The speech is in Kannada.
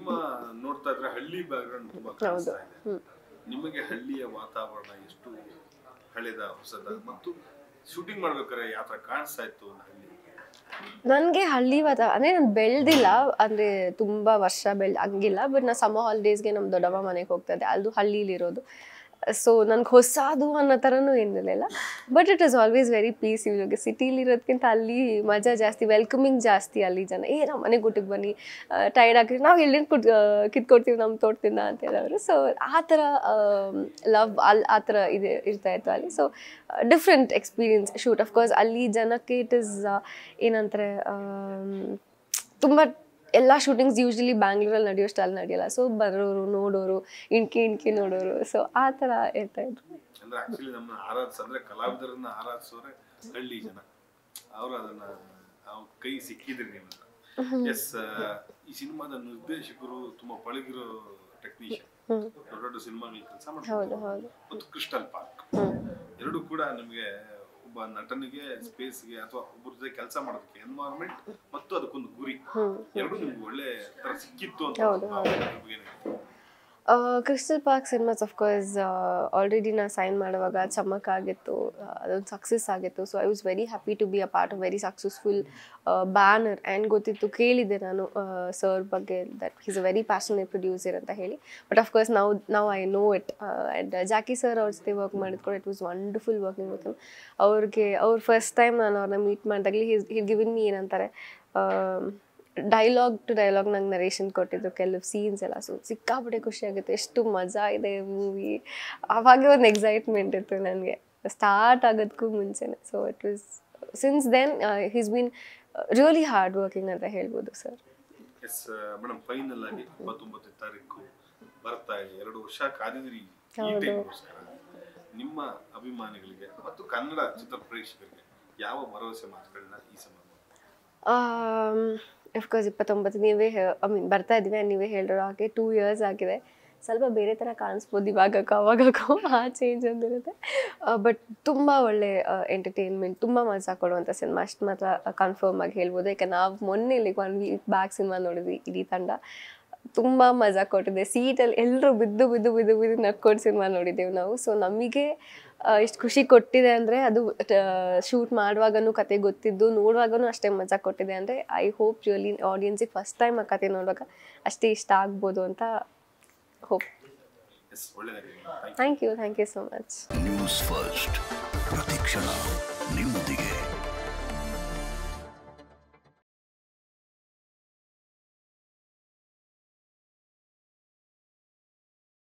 ನಿಮ್ಮ ನೋಡ್ತಾ ಇದ್ರೆ ಹಳ್ಳಿ ಬ್ಯಾಕ್ಗ್ರೌಂಡ್ ತುಂಬಾ ಕಾಣಿಸ್ತಾ ಇದೆ ನಿಮಗೆ ಹಳ್ಳಿಯ ವಾತಾವರಣ ಎಷ್ಟು ಹಳೆದ ಹೊಸದ ಮತ್ತು ಶೂಟಿಂಗ್ ಮಾಡ್ಬೇಕಾದ್ರೆ ಯಾವ ತರ ಕಾಣಿಸ್ತಾ ಇತ್ತು ಒಂದು ಹಳ್ಳಿ ನನಗೆ ಹಳ್ಳಿ ವಾತ ಅಂದರೆ ನಾನು ಬೆಳೆದಿಲ್ಲ ಅಂದರೆ ತುಂಬ ವರ್ಷ ಬೆಳ್ದು ಹಂಗಿಲ್ಲ ಬಟ್ ನಾ ಸಮ್ಮ ಹಾಲಿಡೇಸ್ಗೆ ನಮ್ಮ ದೊಡ್ಡಮ್ಮ ಮನೆಗೆ ಹೋಗ್ತಾ ಇದ್ದೆ ಅದು ಹಳ್ಳೀಲಿರೋದು ಸೊ ನನಗೆ ಹೊಸದು ಅನ್ನೋ ಥರನೂ ಏನಿರಲಿಲ್ಲ but it is always very peace ಇವಾಗ ಸಿಟಿಲಿರೋದಕ್ಕಿಂತ ಅಲ್ಲಿ ಮಜಾ ಜಾಸ್ತಿ ವೆಲ್ಕಮಿಂಗ್ ಜಾಸ್ತಿ ಅಲ್ಲಿ ಜನ ಏ ನಮ್ಮ ಮನೆಗೆ ಊಟಕ್ಕೆ ಬನ್ನಿ ಟೈರ್ಡ್ ಆಗಿರಿ ನಾವು ಎಲ್ಲಿಂದ ಕುಟ್ ಕಿತ್ಕೊಡ್ತೀವಿ ನಮ್ಮ ತೋಟದಿಂದ ಅಂತ ಹೇಳೋರು ಸೊ ಆ ಥರ ಲವ್ ಅಲ್ಲಿ ಆ ಥರ ಇದೆ ಇರ್ತಾ ಇತ್ತು ಅಲ್ಲಿ so different experience shoot of course ಅಲ್ಲಿ ಜನಕ್ಕೆ ಇಟ್ ಇಸ್ ಏನಂತಾರೆ ತುಂಬ ಎಲ್ಲ ಶೂಟಿಂಗ್ಸ್ ಯೂಶ್ವಲಿ ಬ್ಯಾಂಗ್ಳೂರಲ್ಲಿ ನಡೆಯೋಷ್ಟು ಅಲ್ಲಿ ನಡೆಯಲ್ಲ ಸೊ ಬರೋರು ನೋಡೋರು ಇಣ್ಕಿ ಇಣ್ಕಿ ನೋಡೋರು ಸೊ ಆ ಥರ ಇರ್ತಾ ಇದ್ರು ಅಂದ್ರೆ ಆಕ್ಚುಲಿ ನಮ್ಮ ಆರಾಧಿಸ ಅಂದ್ರೆ ಕಲಾವಿದರನ್ನ ಆರಾಧಿಸೋರೆ ಹಳ್ಳಿ ಜನ ಅವರು ಅದನ್ನ ಅವ್ರ ಕೈ ಸಿಕ್ಕಿದ್ರಿ ನೀವು ಎಸ್ ಈ ಸಿನಿಮಾದ ನಿರ್ದೇಶಕರು ತುಂಬಾ ಪಳಗಿರೋ ಟೆಕ್ನಿಷಿಯನ್ ದೊಡ್ಡ ದೊಡ್ಡ ಸಿನಿಮಾಗಳಲ್ಲಿ ಕೆಲಸ ಹೌದು ಮಾಡ್ತಾರೆ ಹೌದು ಮತ್ತು ಕ್ರಿಸ್ಟಲ್ ಪಾರ್ಕ್ ಎರಡು ಕೂಡ ನಿಮಗೆ ಒಬ್ಬ ನಟನಿಗೆ ಸ್ಪೇಸ್ಗೆ ಅಥವಾ ಒಬ್ಬರ ಜೊತೆ ಕೆಲಸ ಮಾಡೋದಕ್ಕೆ ಎನ್ವೈರನ್ಮೆಂಟ್ ಮತ್ತು ಅದಕ್ಕೊಂದು ಗುರಿ ಎರಡು ನಿಮ್ಗೆ ಒಳ್ಳೆ ತರ ಸಿಕ್ಕಿತ್ತು ಅಂತ ಭಾವನೆ ಅದ್ರ ಬಗ್ಗೆ ಏನ್ ಹೇಳ್ತೀರಾ? Crystal Park Cinemas of course already ನಾ ಸೈನ್ ಮಾಡುವಾಗ ಚಮಕ್ ಆಗಿತ್ತು ಆ, ಅದೊಂದು ಸಕ್ಸಸ್ ಆಗಿತ್ತು so I was very happy to be a part of very successful banner and ಗೊತ್ತಿತ್ತು ಕೇಳಿದ್ದೆ ನಾನು ಸರ್ ಬಗ್ಗೆ that is a very passionate producer ಅಂತ ಹೇಳಿ ಬಟ್ ಅಫ್ಕೋರ್ಸ್ ನಾವು ನಾವು I know it and Jackie sir ಅವ್ರ ಜೊತೆ ವರ್ಕ್ ಮಾಡಿದ್ಕೊಂಡು it was wonderful working with ಅವ್ರಿಗೆ ಅವ್ರು ಫಸ್ಟ್ ಟೈಮ್ ನಾನು ಅವ್ರನ್ನ ಮೀಟ್ ಮಾಡಿದಾಗಲಿ ಹಿರ್ ಗಿವಿನ್ ಮೀ ಏನಂತಾರೆ ಡೈಲಾಗ್ ಟು ಡೈಲಾಗ್ ನಂಗೆ ನರೇಷನ್ ಕೊಟ್ಟಿದ್ದು ಕೆಲವು ಸೀನ್ಸ್ ಎಲ್ಲ ಸೊ ಸಿಕ್ಕಾಪಟ್ಟೆ ಖುಷಿ ಆಗುತ್ತೆ ಎಷ್ಟು ಮಜಾ ಇದೆ ಮೂವಿ ಆವಾಗ ಒಂದು ಎಕ್ಸೈಟ್ಮೆಂಟ್ ಇತ್ತು ನನಗೆ ಸ್ಟಾರ್ಟ್ ಆಗೋದಕ್ಕೂ ಮುಂಚೆನೆ so it was since then he's been really hard working ಅಂತ ಹೇಳ್ಬೋದು ಸರ್ ಎಸ್ ಮೇಡಮ್ ಫೈನಲ್ ಆಗಿ ಇಪ್ಪತ್ತೊಂಬತ್ತನೇ ತಾರೀಕು ಬರ್ತಾ ಇದೆ ಎರಡು ವರ್ಷ ಕಾದಿದ್ರಿ ಈ ಟೈಮ್ಗೋಸ್ಕರ ನಿಮ್ಮ ಅಭಿಮಾನಿಗಳಿಗೆ ಮತ್ತು ಕನ್ನಡ ಚಿತ್ರ ಪ್ರೇಕ್ಷಕರಿಗೆ ಯಾವ ಭರವಸೆ ಮಾತುಗಳನ್ನ ಈ ಸಂಬಂಧ ಅಫ್ಕೋರ್ಸ್ ಇಪ್ಪತ್ತೊಂಬತ್ತು ನೀವೇ ಐ ಮೀನ್ ಬರ್ತಾ ಇದ್ದೀವಿ ನೀವೇ ಹೇಳಿರೋ ಹಾಗೆ ಟೂ ಇಯರ್ಸ್ ಆಗಿದೆ ಸ್ವಲ್ಪ ಬೇರೆ ಥರ ಕಾಣಿಸ್ಬೋದು ಇವಾಗಕ್ಕೂ ಅವಾಗಕ್ಕೂ ಆ ಚೇಂಜ್ ಒಂದಿರುತ್ತೆ ಬಟ್ ತುಂಬ ಒಳ್ಳೆ ಎಂಟರ್ಟೈನ್ಮೆಂಟ್ ತುಂಬ ಮಜಾ ಕೊಡುವಂಥ ಸಿನಿಮಾ ಅಷ್ಟು ಮಾತ್ರ ಕನ್ಫರ್ಮ್ ಆಗಿ ಹೇಳ್ಬೋದು ಯಾಕೆ ನಾವು ಮೊನ್ನೆ ಇಲ್ಲಿ ಒನ್ ವೀಕ್ ಬ್ಯಾಕ್ ಸಿನಿಮಾ ನೋಡಿದ್ವಿ ಇಡೀ ತಂಡ ತುಂಬ ಮಜಾ ಕೊಟ್ಟಿದೆ ಸೀಟಲ್ಲಿ ಎಲ್ಲರೂ ಬಿದ್ದು ಬಿದ್ದು ಬಿದ್ದು ಬಿದ್ದು ನಕ್ಕೊಂಡು ಸಿನಿಮಾ ನೋಡಿದ್ದೇವೆ ನಾವು ಸೊ ನಮಗೆ ಇಷ್ಟು ಖುಷಿ ಕೊಟ್ಟಿದೆ ಅಂದರೆ ಅದು ಶೂಟ್ ಮಾಡುವಾಗನೂ ಕತೆ ಗೊತ್ತಿದ್ದು ನೋಡುವಾಗನೂ ಅಷ್ಟೇ ಮಜಾ ಕೊಟ್ಟಿದೆ ಅಂದರೆ ಐ ಹೋಪ್ ರಿಯಲಿ ಆಡಿಯನ್ಸಿಗೆ ಫಸ್ಟ್ ಟೈಮ್ ಆ ಕತೆ ನೋಡುವಾಗ ಅಷ್ಟೇ ಇಷ್ಟ ಆಗ್ಬೋದು ಅಂತ ಹೋಪ್ ಎಸ್ ಒಳ್ಳೆಯದಾಗಲಿ thank you thank you thank you so much News First ಪ್ರತಿಕ್ಷಣ ನಿಮ್ಮೊಂದಿಗೆ